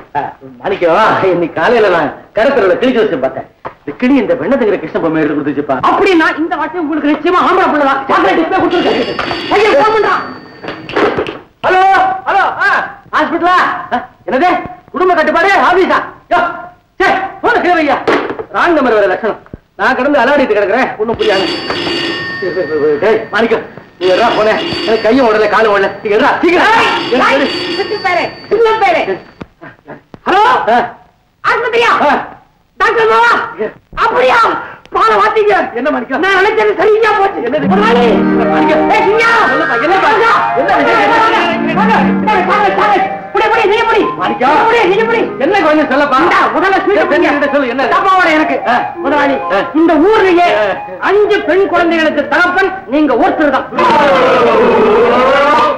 மாணிக்கம் இன்னைக்கு காலையில நான் கடற்கரையில கிளி ஜோசியம் பார்த்தேன் இந்த கிளி இந்த வெண்ணத்துங்கிற கிருஷ்ண பொம்மை எடுத்து கொடுத்துச்சுப்பா அப்படின்னா இந்த வாட்டி உங்களுக்கு நிச்சயமா ஆம்பளை பிள்ளைதான் சாக்லேட் டிஸ்பிளே கொடுத்துருக்கேன் ஐயா போன் பண்றான் ஹலோ ஹலோ ஹாஸ்பிட்டலா என்னது குடும்ப கட்டுப்பாடு ஆபீஸா யோ சே போன கேவையா ராங் நம்பர் வேற லட்சணம் நான் கிடந்து அலாடிட்டு கிடக்குறேன் ஒண்ணும் புரியாது டேய் மாணிக்கம் நீ எடா போனேன் எனக்கு கையும் உடல காலும் உடல நீ எடா சீக்கிரம் எடு, எடு. பேரு சின்ன பேரு ஹலோ ஆ, ஆஸ்பத்திரியா ஆ. டாக்டர் மாமா அப்படியா பால வாத்தீங்க என்ன மாணிக்கம் நான் நினைச்சது சரியா போச்சு என்னது? முதலாளி மாணிக்கம். ஏய், சிங்கா! என்னப்பா, என்னப்பா? என்ன வாங்க, விஷயம்? வாங்க, வாங்க, வாங்க, வாங்க. புடி, புடி, நீ புடி. மாணிக்கம். நீ புடி, நீ புடி. என்ன கொஞ்சம் சொல்லப்பா இந்தா, முதல்ல ஸ்வீட்டை சரி, குடிங்க. என்கிட்ட சொல்லு, என்ன டப்பாவோட எனக்கு ஆ. முதலாளி ஆ. இந்த ஊர்லயே ஆ. அஞ்சு பெண் குழந்தைகளுக்கு தகப்பன் நீங்க ஒருத்தர் தான்